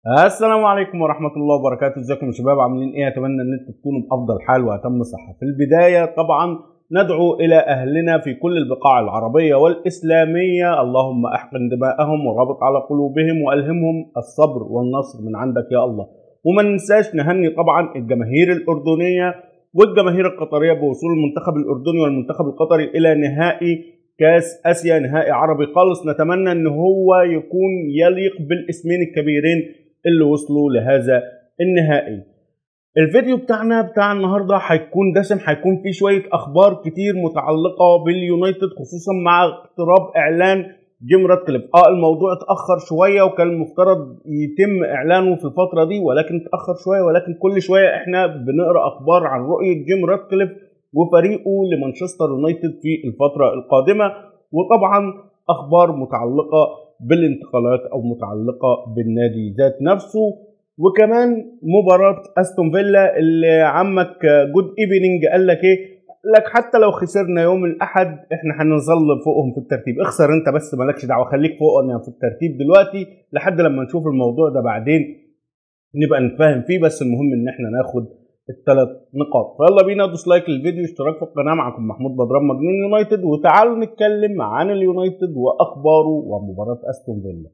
السلام عليكم ورحمة الله وبركاته ازيكم يا شباب عاملين ايه اتمنى ان انتم تكونوا بافضل حال واتم صحة في البداية طبعا ندعو الى اهلنا في كل البقاع العربية والاسلامية اللهم احقن دماءهم ورابط على قلوبهم والهمهم الصبر والنصر من عندك يا الله وما ننساش نهني طبعا الجماهير الاردنية والجماهير القطرية بوصول المنتخب الاردني والمنتخب القطري الى نهائي كاس اسيا نهائي عربي خالص نتمنى ان هو يكون يليق بالاسمين الكبيرين اللي وصلوا لهذا النهائي الفيديو بتاعنا بتاع النهارده هيكون دسم هيكون فيه شويه اخبار كتير متعلقه باليونايتد خصوصا مع اقتراب اعلان جيم راتكليف اه الموضوع اتاخر شويه وكان المفترض يتم اعلانه في الفتره دي ولكن اتاخر شويه ولكن كل شويه احنا بنقرا اخبار عن رؤيه جيم راتكليف وفريقه لمانشستر يونايتد في الفتره القادمه وطبعا اخبار متعلقه بالانتقالات او متعلقه بالنادي ذات نفسه وكمان مباراه استون فيلا اللي عمك جود ايفنينج قال لك ايه قال لك حتى لو خسرنا يوم الاحد احنا هنظل فوقهم في الترتيب اخسر انت بس مالكش دعوه خليك فوقنا في الترتيب دلوقتي لحد لما نشوف الموضوع ده بعدين نبقى نتفاهم فيه بس المهم ان احنا ناخد الثلاث نقاط فيلا بينا دوس لايك للفيديو اشتراك في القناه معكم محمود بدران مجنون يونايتد وتعالوا نتكلم عن اليونايتد واخباره ومباراه استون فيلا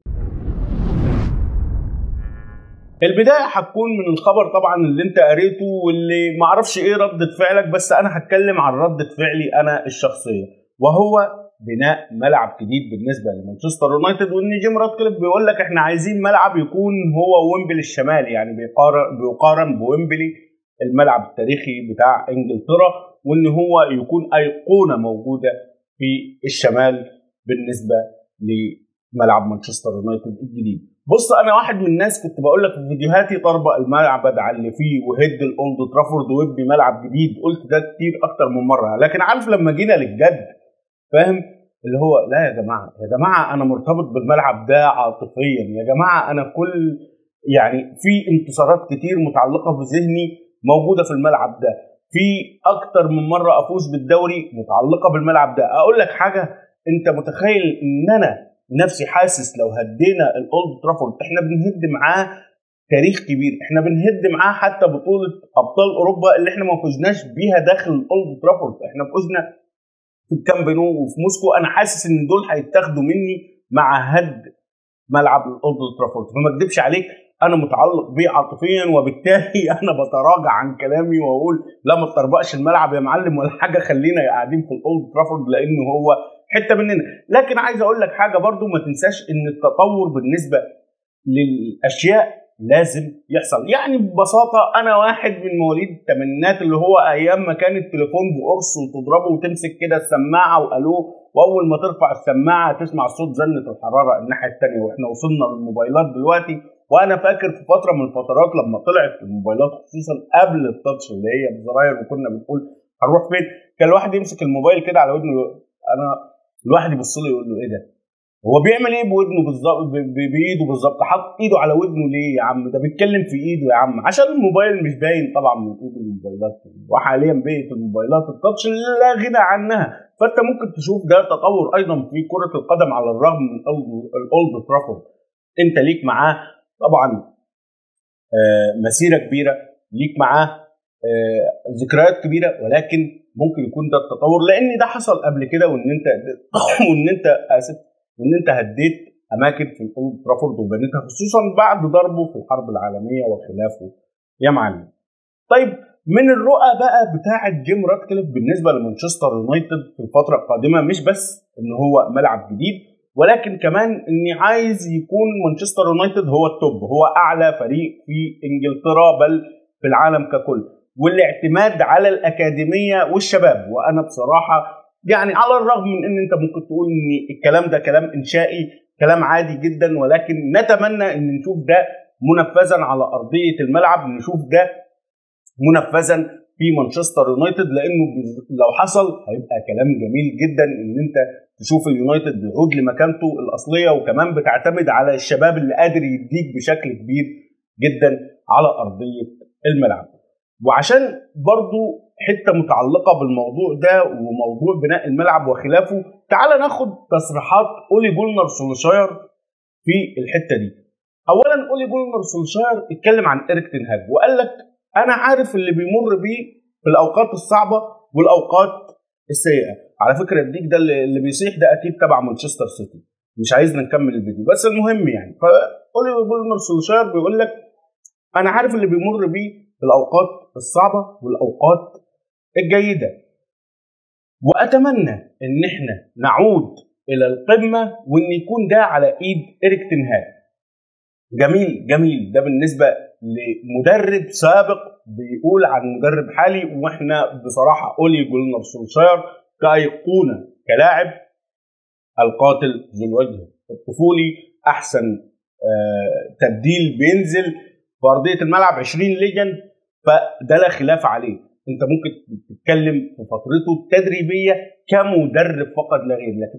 البدايه هتكون من الخبر طبعا اللي انت قريته واللي معرفش ايه ردة فعلك بس انا هتكلم عن ردة فعلي انا الشخصيه وهو بناء ملعب جديد بالنسبه لمانشستر يونايتد وان جيم راتكليف بيقول لك احنا عايزين ملعب يكون هو ويمبلي الشمالي يعني بيقارن بيقارن بويمبلي الملعب التاريخي بتاع انجلترا وان هو يكون ايقونه موجوده في الشمال بالنسبه لملعب مانشستر يونايتد الجديد. بص انا واحد من الناس كنت بقول لك في فيديوهاتي طربق المعبد على اللي فيه وهد الاولد ترافورد وابني ملعب جديد قلت ده كتير اكتر من مره لكن عارف لما جينا للجد فاهم اللي هو لا يا جماعه يا جماعه انا مرتبط بالملعب ده عاطفيا يا جماعه انا كل يعني في انتصارات كتير متعلقه في ذهني موجوده في الملعب ده في اكتر من مره افوز بالدوري متعلقه بالملعب ده اقول لك حاجه انت متخيل ان انا نفسي حاسس لو هدينا الاولد ترافورد احنا بنهد معاه تاريخ كبير احنا بنهد معاه حتى بطوله ابطال اوروبا اللي احنا ما فزناش بيها داخل الاولد ترافورد احنا فزنا في الكامب نو وفي موسكو انا حاسس ان دول هيتاخدوا مني مع هد ملعب الاولد ترافورد فما اكذبش عليك انا متعلق بيه عاطفيا وبالتالي انا بتراجع عن كلامي واقول لا ما تطربقش الملعب يا معلم ولا حاجه خلينا قاعدين في الاولد ترافورد لان هو حته مننا لكن عايز اقول لك حاجه برضو ما تنساش ان التطور بالنسبه للاشياء لازم يحصل يعني ببساطه انا واحد من مواليد الثمانينات اللي هو ايام ما كان التليفون بقرص وتضربه وتمسك كده السماعه والو واول ما ترفع السماعه تسمع صوت زنه الحراره الناحيه الثانيه واحنا وصلنا للموبايلات دلوقتي وانا فاكر في فتره من الفترات لما طلعت الموبايلات خصوصا قبل التاتش اللي هي بزراير وكنا بنقول هنروح فين كان الواحد يمسك الموبايل كده على ودنه انا الواحد يبص له يقول له ايه ده هو بيعمل ايه بودنه بالظبط بايده بالظبط حاط ايده على ودنه ليه يا عم ده بيتكلم في ايده يا عم عشان الموبايل مش باين طبعا من ايد الموبايلات وحاليا بقت الموبايلات التاتش لا غنى عنها فانت ممكن تشوف ده تطور ايضا في كره القدم على الرغم من الاولد ترافورد انت ليك معاه طبعا آه مسيره كبيره ليك معاه آه ذكريات كبيره ولكن ممكن يكون ده التطور لان ده حصل قبل كده وان انت وان انت اسف وان انت هديت اماكن في الاولد ترافورد وبنيتها خصوصا بعد ضربه في الحرب العالميه وخلافه يا معلم. طيب من الرؤى بقى بتاعه جيم راتكليف بالنسبه لمانشستر يونايتد في الفتره القادمه مش بس ان هو ملعب جديد ولكن كمان اني عايز يكون مانشستر يونايتد هو التوب هو اعلى فريق في انجلترا بل في العالم ككل والاعتماد على الاكاديميه والشباب وانا بصراحه يعني على الرغم من ان انت ممكن تقول ان الكلام ده كلام انشائي كلام عادي جدا ولكن نتمنى ان نشوف ده منفذا على ارضيه الملعب نشوف ده منفذا في مانشستر يونايتد لانه لو حصل هيبقى كلام جميل جدا ان انت تشوف اليونايتد بيعود لمكانته الاصليه وكمان بتعتمد على الشباب اللي قادر يديك بشكل كبير جدا على ارضيه الملعب وعشان برضو حته متعلقه بالموضوع ده وموضوع بناء الملعب وخلافه تعال ناخد تصريحات اولي جولنر سولشاير في الحته دي اولا اولي جولنر سولشاير اتكلم عن ايريك تنهاج وقال لك انا عارف اللي بيمر بيه في الاوقات الصعبه والاوقات السيئه على فكره الديك ده اللي بيصيح ده اكيد تبع مانشستر سيتي مش عايزنا نكمل الفيديو بس المهم يعني فاولي جولنر سولشاير بيقول لك انا عارف اللي بيمر بيه في الاوقات الصعبه والاوقات الجيده واتمنى ان احنا نعود الى القمه وان يكون ده على ايد ايريك تنهاج جميل جميل ده بالنسبه لمدرب سابق بيقول عن مدرب حالي واحنا بصراحه اولي جولنر سولشاير كايقونه كلاعب القاتل ذو الوجه الطفولي احسن آه تبديل بينزل في ارضيه الملعب 20 ليجند فده لا خلاف عليه انت ممكن تتكلم في فترته التدريبيه كمدرب فقط لا غير لكن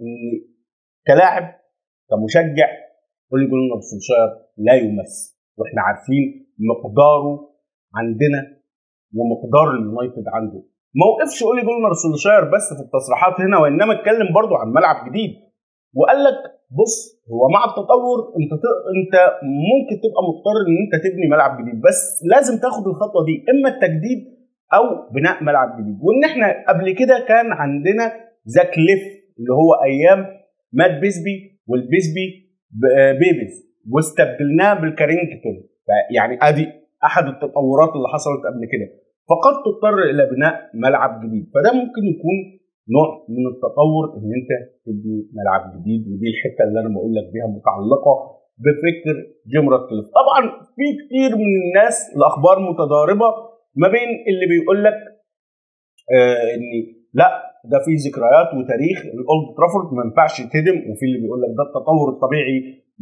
كلاعب كمشجع اولي جولنر سولشاير لا يمس واحنا عارفين مقداره عندنا ومقدار اليونايتد عنده ما وقفش اولي جولنر سولشاير بس في التصريحات هنا وانما اتكلم برضو عن ملعب جديد وقال لك بص هو مع التطور انت ت... انت ممكن تبقى مضطر ان انت تبني ملعب جديد بس لازم تاخد الخطوه دي اما التجديد او بناء ملعب جديد وان احنا قبل كده كان عندنا ذا كليف اللي هو ايام مات بيسبي والبيسبي بيبيز واستبدلناه بالكارينجتون يعني ادي احد التطورات اللي حصلت قبل كده فقد تضطر الى بناء ملعب جديد فده ممكن يكون نوع من التطور ان انت تبني ملعب جديد ودي الحته اللي انا بقول لك بيها متعلقه بفكر جيم راتكليف طبعا في كتير من الناس الاخبار متضاربه ما بين اللي بيقول لك آه ان لا ده في ذكريات وتاريخ الاولد ترافورد ما ينفعش يتهدم وفي اللي بيقول لك ده التطور الطبيعي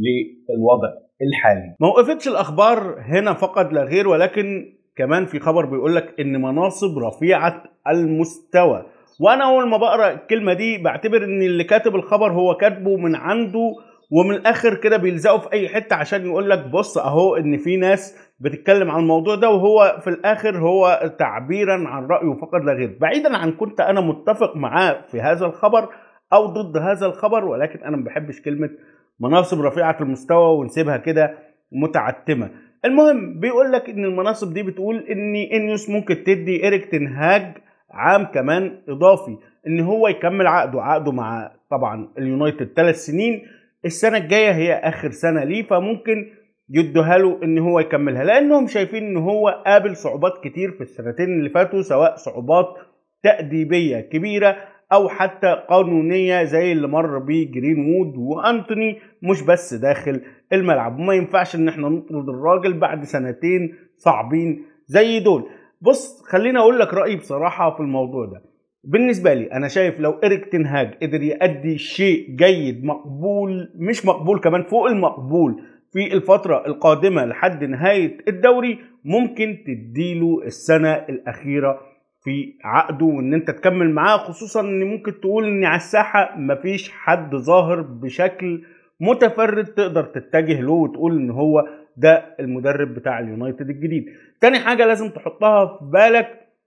للوضع الحالي. ما وقفتش الاخبار هنا فقط لا غير ولكن كمان في خبر بيقول لك ان مناصب رفيعه المستوى وانا اول ما بقرا الكلمه دي بعتبر ان اللي كاتب الخبر هو كاتبه من عنده ومن الاخر كده بيلزقوا في اي حته عشان يقول لك بص اهو ان في ناس بتتكلم عن الموضوع ده وهو في الاخر هو تعبيرا عن رايه فقط لا غير بعيدا عن كنت انا متفق معاه في هذا الخبر او ضد هذا الخبر ولكن انا ما بحبش كلمه مناصب رفيعه المستوى ونسيبها كده متعتمه المهم بيقول لك ان المناصب دي بتقول ان انيوس ممكن تدي ايريك تنهاج عام كمان اضافي ان هو يكمل عقده عقده مع طبعا اليونايتد ثلاث سنين السنه الجايه هي اخر سنه ليه فممكن يدوها له ان هو يكملها لانهم شايفين ان هو قابل صعوبات كتير في السنتين اللي فاتوا سواء صعوبات تأديبية كبيرة او حتى قانونية زي اللي مر بيه جرين وود وانتوني مش بس داخل الملعب وما ينفعش ان احنا نطرد الراجل بعد سنتين صعبين زي دول بص خليني اقول لك رأيي بصراحة في الموضوع ده بالنسبة لي أنا شايف لو إيريك تنهاج قدر يأدي شيء جيد مقبول مش مقبول كمان فوق المقبول في الفترة القادمة لحد نهاية الدوري ممكن تديله السنة الأخيرة في عقده وان انت تكمل معاه خصوصا ان ممكن تقول ان على الساحة مفيش حد ظاهر بشكل متفرد تقدر تتجه له وتقول ان هو ده المدرب بتاع اليونايتد الجديد تاني حاجة لازم تحطها في بالك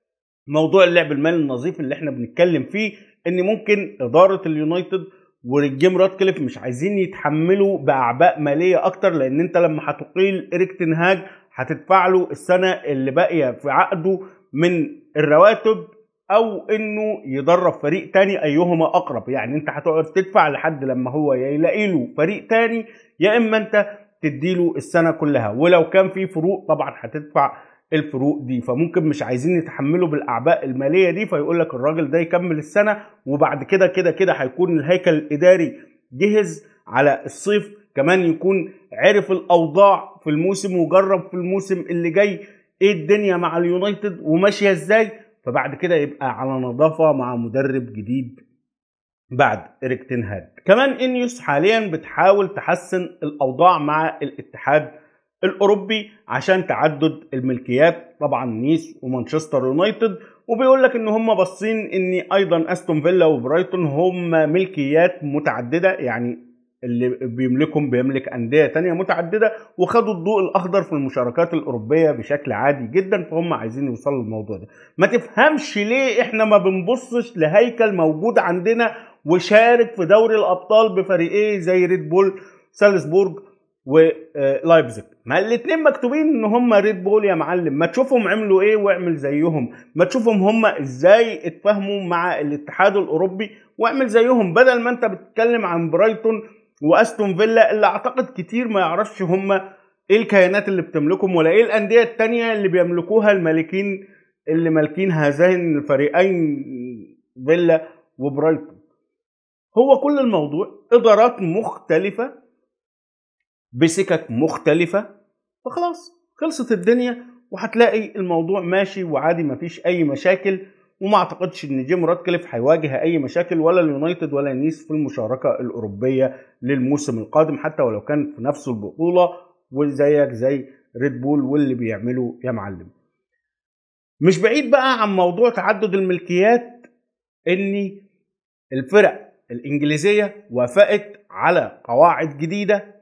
موضوع اللعب المالي النظيف اللي احنا بنتكلم فيه ان ممكن ادارة اليونايتد ورجيم راتكليف مش عايزين يتحملوا باعباء ماليه اكتر لان انت لما هتقيل اريك تنهاج هتدفع له السنه اللي باقيه في عقده من الرواتب او انه يدرب فريق تاني ايهما اقرب يعني انت هتقعد تدفع لحد لما هو يا يلاقي له فريق تاني يا اما انت تديله السنه كلها ولو كان في فروق طبعا هتدفع الفروق دي فممكن مش عايزين يتحملوا بالاعباء الماليه دي فيقول لك الراجل ده يكمل السنه وبعد كده كده كده هيكون الهيكل الاداري جهز على الصيف كمان يكون عرف الاوضاع في الموسم وجرب في الموسم اللي جاي ايه الدنيا مع اليونايتد وماشيه ازاي فبعد كده يبقى على نظافه مع مدرب جديد بعد اريك تنهاج كمان انيوس حاليا بتحاول تحسن الاوضاع مع الاتحاد الاوروبي عشان تعدد الملكيات طبعا نيس ومانشستر يونايتد وبيقول لك ان هم باصين ان ايضا استون فيلا وبرايتون هم ملكيات متعدده يعني اللي بيملكهم بيملك انديه تانية متعدده وخدوا الضوء الاخضر في المشاركات الاوروبيه بشكل عادي جدا فهم عايزين يوصلوا للموضوع ده ما تفهمش ليه احنا ما بنبصش لهيكل موجود عندنا وشارك في دوري الابطال بفريقيه زي ريد بول سالزبورج ولايبزيج ما الاثنين مكتوبين ان هم ريد بول يا معلم ما تشوفهم عملوا ايه واعمل زيهم ما تشوفهم هم ازاي اتفاهموا مع الاتحاد الاوروبي واعمل زيهم بدل ما انت بتتكلم عن برايتون واستون فيلا اللي اعتقد كتير ما يعرفش هم ايه الكيانات اللي بتملكهم ولا ايه الانديه التانية اللي بيملكوها المالكين اللي مالكين هذين الفريقين فيلا وبرايتون هو كل الموضوع ادارات مختلفه بسكك مختلفه فخلاص خلصت الدنيا وهتلاقي الموضوع ماشي وعادي مفيش اي مشاكل وما اعتقدش ان جيم راتكليف هيواجه اي مشاكل ولا اليونايتد ولا نيس في المشاركه الاوروبيه للموسم القادم حتى ولو كان في نفس البطوله وزيك زي ريد بول واللي بيعملوا يا معلم مش بعيد بقى عن موضوع تعدد الملكيات ان الفرق الانجليزيه وافقت على قواعد جديده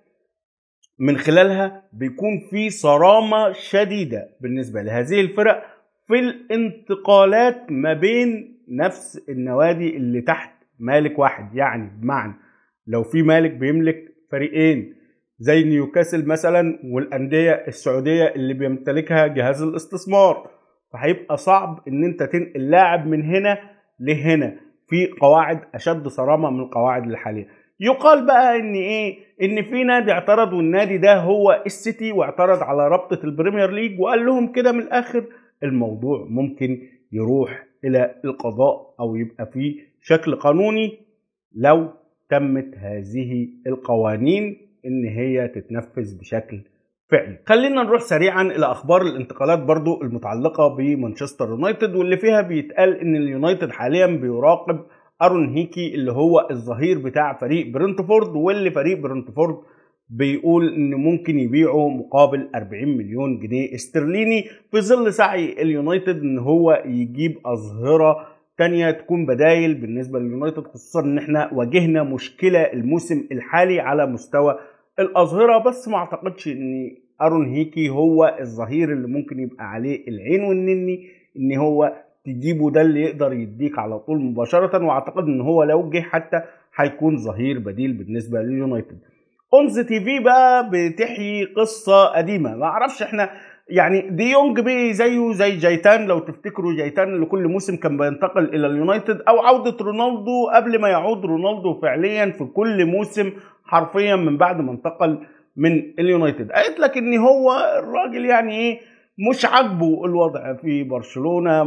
من خلالها بيكون في صرامه شديده بالنسبه لهذه الفرق في الانتقالات ما بين نفس النوادي اللي تحت مالك واحد يعني بمعنى لو في مالك بيملك فريقين زي نيوكاسل مثلا والانديه السعوديه اللي بيمتلكها جهاز الاستثمار فهيبقى صعب ان انت تنقل لاعب من هنا لهنا في قواعد اشد صرامه من القواعد الحاليه يقال بقى ان ايه ان في نادي اعترض والنادي ده هو السيتي واعترض على رابطه البريمير ليج وقال لهم كده من الاخر الموضوع ممكن يروح الى القضاء او يبقى في شكل قانوني لو تمت هذه القوانين ان هي تتنفذ بشكل فعلي خلينا نروح سريعا الى اخبار الانتقالات برضو المتعلقه بمانشستر يونايتد واللي فيها بيتقال ان اليونايتد حاليا بيراقب ارون هيكي اللي هو الظهير بتاع فريق برنتفورد واللي فريق برنتفورد بيقول ان ممكن يبيعه مقابل 40 مليون جنيه استرليني في ظل سعي اليونايتد ان هو يجيب اظهره تانية تكون بدايل بالنسبة لليونايتد خصوصا ان احنا واجهنا مشكلة الموسم الحالي على مستوى الاظهرة بس ما اعتقدش ان ارون هيكي هو الظهير اللي ممكن يبقى عليه العين والنني ان هو تجيبه ده اللي يقدر يديك على طول مباشرة واعتقد ان هو لو جه حتى هيكون ظهير بديل بالنسبة لليونايتد اونز تي في بقى بتحيي قصة قديمة ما اعرفش احنا يعني دي يونج بي زيه زي جايتان لو تفتكروا جايتان اللي كل موسم كان بينتقل الى اليونايتد او عودة رونالدو قبل ما يعود رونالدو فعليا في كل موسم حرفيا من بعد ما انتقل من اليونايتد قالت لك ان هو الراجل يعني ايه مش عاجبه الوضع في برشلونه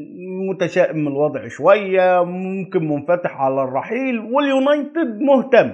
متشائم من الوضع شويه ممكن منفتح على الرحيل واليونايتد مهتم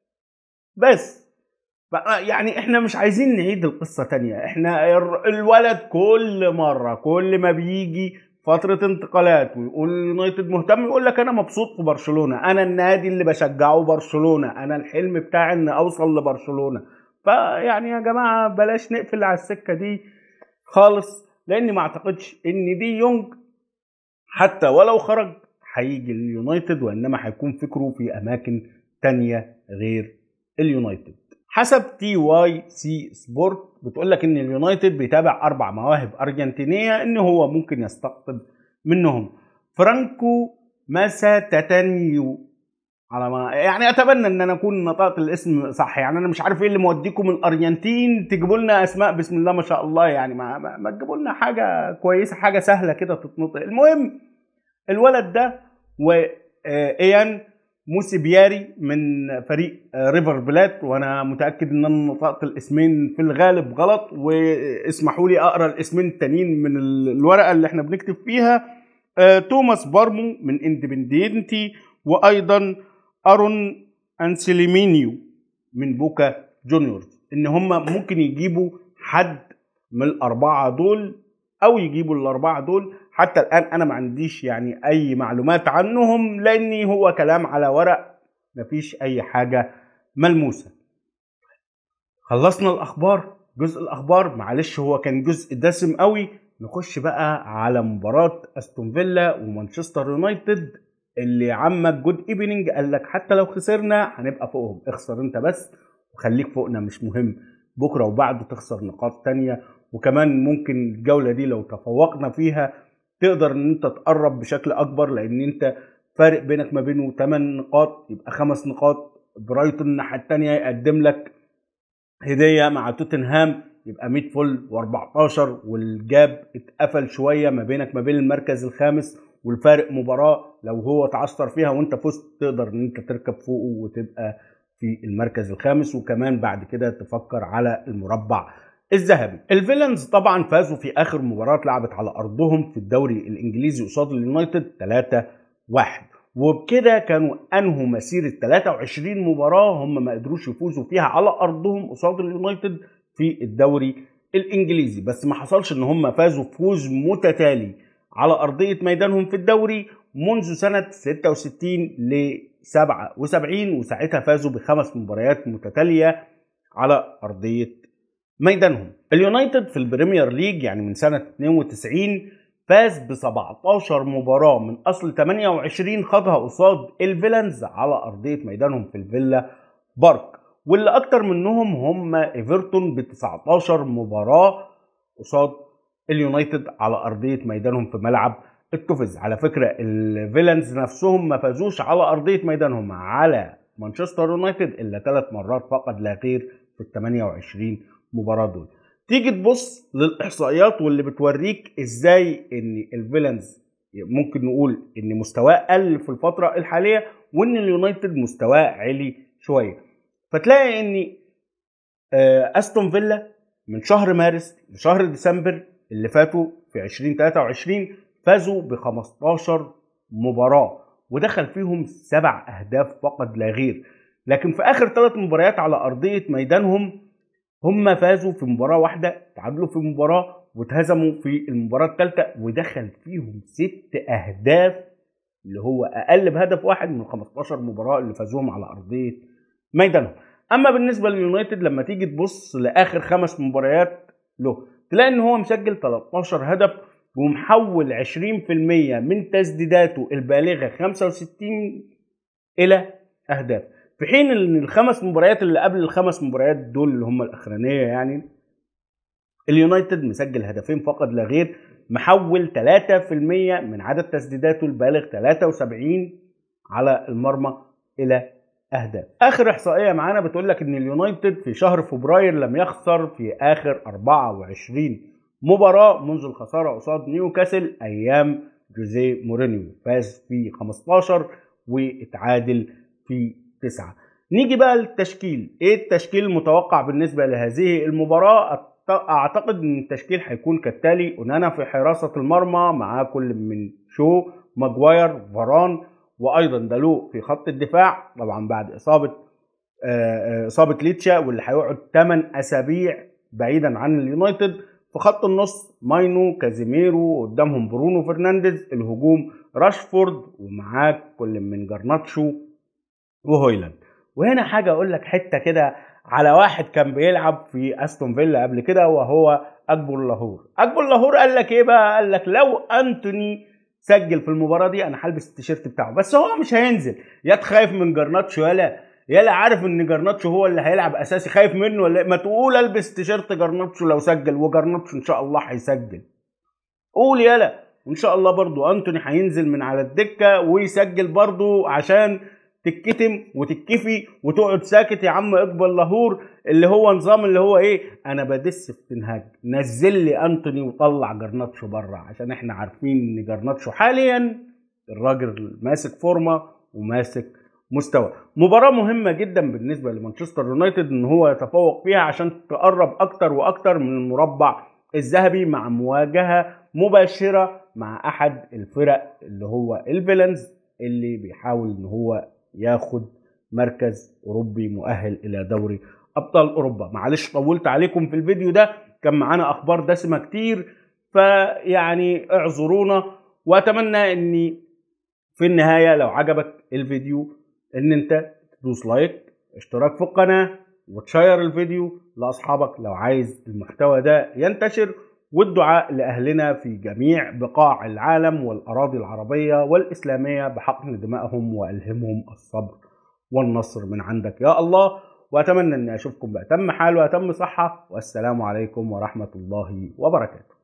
بس يعني احنا مش عايزين نعيد القصه تانية احنا الولد كل مره كل ما بيجي فتره انتقالات ويقول اليونايتد مهتم يقول لك انا مبسوط في برشلونه انا النادي اللي بشجعه برشلونه انا الحلم بتاعي ان اوصل لبرشلونه فيعني يا جماعه بلاش نقفل على السكه دي خالص لاني ما اعتقدش ان دي يونج حتى ولو خرج هيجي اليونايتد وانما هيكون فكره في اماكن تانية غير اليونايتد حسب تي واي سي سبورت بتقول لك ان اليونايتد بيتابع اربع مواهب ارجنتينيه ان هو ممكن يستقطب منهم فرانكو ماسا تاتانيو على ما يعني اتمنى ان انا اكون نطقت الاسم صح يعني انا مش عارف ايه اللي موديكم الارجنتين تجيبوا لنا اسماء بسم الله ما شاء الله يعني ما, ما, ما تجيبوا لنا حاجه كويسه حاجه سهله كده تتنطق المهم الولد ده وايان موسيبياري من فريق ريفر بلات وانا متاكد ان انا نطقت الاسمين في الغالب غلط واسمحوا لي اقرا الاسمين التانيين من الورقه اللي احنا بنكتب فيها توماس بارمو من اندبندينتي وايضا ارون انسليمينيو من بوكا جونيورز ان هم ممكن يجيبوا حد من الاربعه دول او يجيبوا الاربعه دول حتى الان انا ما عنديش يعني اي معلومات عنهم لاني هو كلام على ورق مفيش اي حاجه ملموسه خلصنا الاخبار جزء الاخبار معلش هو كان جزء دسم قوي نخش بقى على مباراه استون فيلا ومانشستر يونايتد اللي عمك جود ايفنينج قال لك حتى لو خسرنا هنبقى فوقهم اخسر انت بس وخليك فوقنا مش مهم بكره وبعده تخسر نقاط تانية وكمان ممكن الجوله دي لو تفوقنا فيها تقدر ان انت تقرب بشكل اكبر لان انت فارق بينك ما بينه 8 نقاط يبقى خمس نقاط برايتون الناحيه التانية يقدم لك هديه مع توتنهام يبقى 100 فل و14 والجاب اتقفل شويه ما بينك ما بين المركز الخامس والفارق مباراه لو هو تعثر فيها وانت فزت تقدر ان انت تركب فوقه وتبقى في المركز الخامس وكمان بعد كده تفكر على المربع الذهبي الفيلنز طبعا فازوا في اخر مباراه اتلعبت على ارضهم في الدوري الانجليزي قصاد اليونايتد 3 1 وبكده كانوا انهوا مسيره 23 مباراه هم ما قدروش يفوزوا فيها على ارضهم قصاد اليونايتد في الدوري الانجليزي بس ما حصلش ان هم فازوا فوز متتالي على ارضيه ميدانهم في الدوري منذ سنه 66 ل 77 وساعتها فازوا بخمس مباريات متتاليه على ارضيه ميدانهم اليونايتد في البريمير ليج يعني من سنه 92 فاز ب 17 مباراه من اصل 28 خاضها قصاد الفيلنز على ارضيه ميدانهم في الفيلا بارك واللي اكتر منهم هم ايفرتون ب 19 مباراه قصاد اليونايتد على ارضيه ميدانهم في ملعب التوفيز على فكره الفيلنز نفسهم ما فازوش على ارضيه ميدانهم على مانشستر يونايتد الا ثلاث مرات فقط لا غير في ال 28 مباراه دول تيجي تبص للاحصائيات واللي بتوريك ازاي ان الفيلنز ممكن نقول ان مستواه قل في الفتره الحاليه وان اليونايتد مستواه عالي شويه فتلاقي ان استون فيلا من شهر مارس لشهر ديسمبر اللي فاتوا في 2023 فازوا ب 15 مباراه ودخل فيهم سبع اهداف فقط لا غير لكن في اخر ثلاث مباريات على ارضيه ميدانهم هم فازوا في مباراه واحده تعادلوا في مباراه واتهزموا في المباراه الثالثه ودخل فيهم ست اهداف اللي هو اقل بهدف واحد من 15 مباراه اللي فازوهم على ارضيه ميدانهم اما بالنسبه لليونايتد لما تيجي تبص لاخر خمس مباريات له تلاقي ان هو مسجل 13 هدف ومحول 20% من تسديداته البالغه 65 الى اهداف في حين ان الخمس مباريات اللي قبل الخمس مباريات دول اللي هم الاخرانيه يعني اليونايتد مسجل هدفين فقط لا غير محول 3% من عدد تسديداته البالغ 73 على المرمى الى اهداف اخر احصائيه معانا بتقول لك ان اليونايتد في شهر فبراير لم يخسر في اخر 24 مباراه منذ الخساره قصاد نيوكاسل ايام جوزيه مورينيو فاز في 15 واتعادل في 9 نيجي بقى للتشكيل ايه التشكيل المتوقع بالنسبه لهذه المباراه اعتقد ان التشكيل هيكون كالتالي اونانا في حراسه المرمى معاه كل من شو ماجواير فاران وايضا دالو في خط الدفاع طبعا بعد اصابه اصابه ليتشا واللي هيقعد 8 اسابيع بعيدا عن اليونايتد في خط النص ماينو كازيميرو قدامهم برونو فرنانديز الهجوم راشفورد ومعاك كل من جرناتشو وهويلاند وهنا حاجه اقول لك حته كده على واحد كان بيلعب في استون فيلا قبل كده وهو اكبر لاهور اكبر لاهور قال لك ايه بقى قال لك لو انتوني سجل في المباراه دي انا هلبس التيشيرت بتاعه بس هو مش هينزل يا خايف من جرناتشو يالا يالا عارف ان جرناتشو هو اللي هيلعب اساسي خايف منه ولا ما تقول البس تيشيرت جرناتشو لو سجل وجرناتشو ان شاء الله هيسجل قول يالا وان شاء الله برضو انتوني هينزل من على الدكه ويسجل برضو عشان تتكتم وتتكفي وتقعد ساكت يا عم اقبل لاهور اللي هو نظام اللي هو ايه انا بدس في تنهاج نزل لي انتوني وطلع جرناتشو بره عشان احنا عارفين ان جرناتشو حاليا الراجل ماسك فورمه وماسك مستوى مباراه مهمه جدا بالنسبه لمانشستر يونايتد ان هو يتفوق فيها عشان تقرب اكتر واكتر من المربع الذهبي مع مواجهه مباشره مع احد الفرق اللي هو الفيلنز اللي بيحاول ان هو ياخد مركز اوروبي مؤهل الى دوري ابطال اوروبا معلش طولت عليكم في الفيديو ده كان معانا اخبار دسمه كتير فيعني اعذرونا واتمنى اني في النهايه لو عجبك الفيديو ان انت تدوس لايك اشتراك في القناه وتشير الفيديو لاصحابك لو عايز المحتوى ده ينتشر والدعاء لاهلنا في جميع بقاع العالم والاراضي العربيه والاسلاميه بحقن دمائهم والهمهم الصبر والنصر من عندك يا الله واتمنى اني اشوفكم باتم حال واتم صحه والسلام عليكم ورحمه الله وبركاته